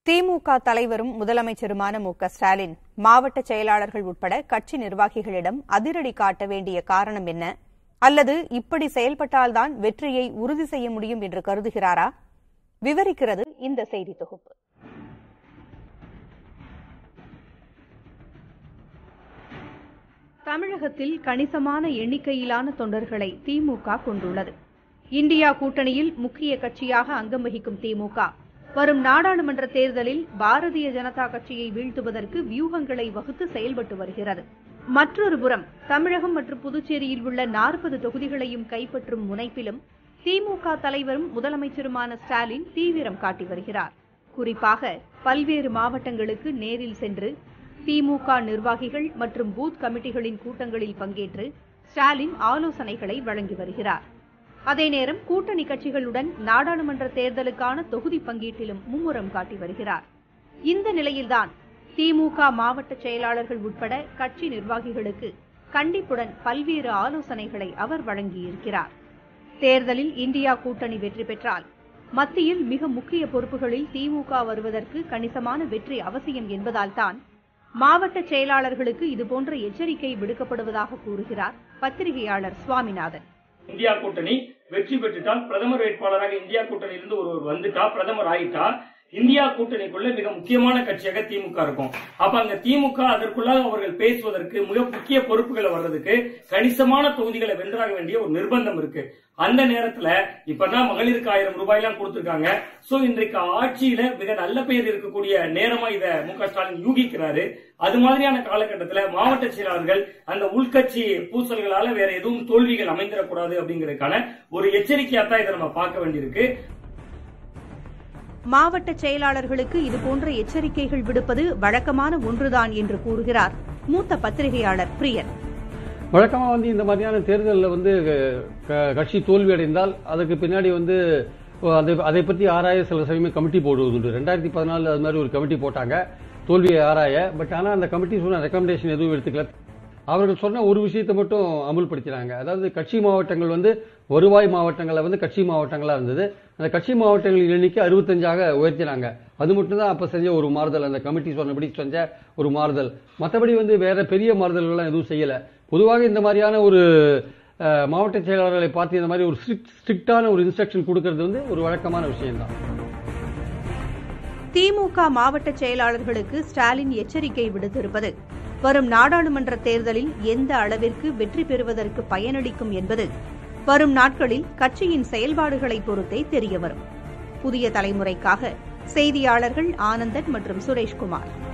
திமுக தலைவரும் முதலமைச்சருமான மு க ஸ்டாலின் மாவட்ட செயலாளர்கள் உட்பட கட்சி நிர்வாகிகளிடம் அதிரடி காட்ட வேண்டிய காரணம் என்ன அல்லது இப்படி செயல்பட்டால்தான் வெற்றியை உறுதி செய்ய முடியும் என்று கருதுகிறாரா விவரிக்கிறது இந்த செய்தி தொகுப்பு தமிழகத்தில் கணிசமான எண்ணிக்கையிலான தொண்டர்களை திமுக கொண்டுள்ளது இந்தியா கூட்டணியில் முக்கிய கட்சியாக அங்கம் வகிக்கும் திமுக வரும் நாடாளுமன்ற தேர்தலில் பாரதிய ஜனதா கட்சியை வீழ்த்துவதற்கு வியூகங்களை வகுத்து செயல்பட்டு வருகிறது மற்றொரு புறம் தமிழகம் மற்றும் புதுச்சேரியில் உள்ள நாற்பது தொகுதிகளையும் கைப்பற்றும் முனைப்பிலும் திமுக தலைவரும் முதலமைச்சருமான ஸ்டாலின் தீவிரம் காட்டி வருகிறார் குறிப்பாக பல்வேறு மாவட்டங்களுக்கு நேரில் சென்று திமுக நிர்வாகிகள் மற்றும் பூத் கமிட்டிகளின் கூட்டங்களில் பங்கேற்று ஸ்டாலின் ஆலோசனைகளை வழங்கி வருகிறார் அதே நேரம் கூட்டணி கட்சிகளுடன் நாடாளுமன்ற தேர்தலுக்கான தொகுதி பங்கீட்டிலும் மும்முரம் காட்டி வருகிறார் இந்த நிலையில்தான் திமுக மாவட்ட செயலாளர்கள் உட்பட கட்சி நிர்வாகிகளுக்கு கண்டிப்புடன் பல்வேறு ஆலோசனைகளை அவர் வழங்கியிருக்கிறார் தேர்தலில் இந்தியா கூட்டணி வெற்றி பெற்றால் மத்தியில் மிக முக்கிய பொறுப்புகளில் திமுக வருவதற்கு கணிசமான வெற்றி அவசியம் என்பதால்தான் மாவட்ட செயலாளர்களுக்கு இதுபோன்ற எச்சரிக்கை விடுக்கப்படுவதாக கூறுகிறார் பத்திரிகையாளர் சுவாமிநாதன் இந்தியா கூட்டணி வெற்றி பெற்றுட்டால் பிரதமர் வேட்பாளராக இந்தியா கூட்டணியிலிருந்து ஒருவர் வந்துட்டா பிரதமர் ஆயிட்டா இந்தியா கூட்டணிக்குள்ள மிக முக்கியமான கட்சியாக திமுக இருக்கும் அப்ப அங்க திமுக அதற்குள்ளாக அவர்கள் பேசுவதற்கு மிக முக்கிய பொறுப்புகளை வர்றதுக்கு கணிசமான தொகுதிகளை வென்றாக வேண்டிய ஒரு நிர்பந்தம் இருக்கு அந்த நேரத்துல இப்பதான் மகளிருக்கு ஆயிரம் ரூபாய் எல்லாம் கொடுத்திருக்காங்க சோ இன்றைக்கு ஆட்சியில மிக நல்ல பெயர் இருக்கக்கூடிய நேரமா இத மு க ஸ்டாலின் யூகிக்கிறாரு அது மாதிரியான காலகட்டத்துல மாவட்ட செயலாளர்கள் அந்த உள்கட்சி பூசல்களால வேற எதுவும் தோல்விகள் அமைந்திடக்கூடாது அப்படிங்கறதுக்கான ஒரு எச்சரிக்கையா தான் இதை நம்ம பார்க்க வேண்டியிருக்கு மாவட்ட செயலாளர்களுக்கு இதுபோன்ற எச்சரிக்கைகள் விடுப்பது வழக்கமான ஒன்றுதான் என்று கூறுகிறார் மூத்த பத்திரிகையாளர் பிரியன் வழக்கமாக வந்து இந்த மாதிரியான தேர்தலில் வந்து க- கட்சி தோல்வி அடைந்தால் அதுக்கு பின்னாடி வந்து அதை அதை பற்றி ஆராய சில சமயம் கமிட்டி போடுவது உண்டு ரெண்டாயிரத்தி பதினாலு அது மாதிரி ஒரு கமிட்டி போட்டாங்க தோல்வியை ஆராய பட் ஆனால் அந்த கமிட்டி சொன்ன ரெக்கமெண்டேஷன் எதுவும் எடுத்துக்கல அவர்கள் சொன்ன ஒரு விஷயத்தை மட்டும் அமுல்படுத்தினாங்க அதாவது கட்சி மாவட்டங்கள் வந்து வருவாய் மாவட்டங்களில் வந்து கட்சி மாவட்டங்களா இருந்தது அந்த கட்சி மாவட்டங்களின் எண்ணிக்கை அறுபத்தஞ்சாக உயர்த்தினாங்க அது மட்டும் தான் அப்போ செஞ்ச ஒரு மாறுதல் அந்த கமிட்டி சொன்னபடி செஞ்ச ஒரு மாறுதல் மற்றபடி வந்து வேற பெரிய மாறுதல்கள்லாம் எதுவும் செய்யல பொதுவாக இந்த மாதிரியான ஒரு அஹ், மாவட்ட செயலாளர்களை பார்த்து இந்த மாதிரி ஒரு ஸ்ட்ரிக்ட் ஸ்ட்ரிக்டான ஒரு இன்ஸ்ட்ரக்ஷன் கொடுக்கறது வந்து ஒரு வழக்கமான விஷயம்தான் திமுக மாவட்ட செயலாளர்களுக்கு ஸ்டாலின் எச்சரிக்கை விடுத்திருப்பது வரும் நாடாளுமன்ற தேர்தலில் எந்த அளவிற்கு வெற்றி பெறுவதற்கு பயனளிக்கும் என்பது வரும் நாட்களில் கட்சியின் செயல்பாடுகளை பொறுத்தே தெரியவரும் புதிய தலைமுறைக்காக செய்தியாளர்கள் ஆனந்தன் மற்றும் சுரேஷ்குமார்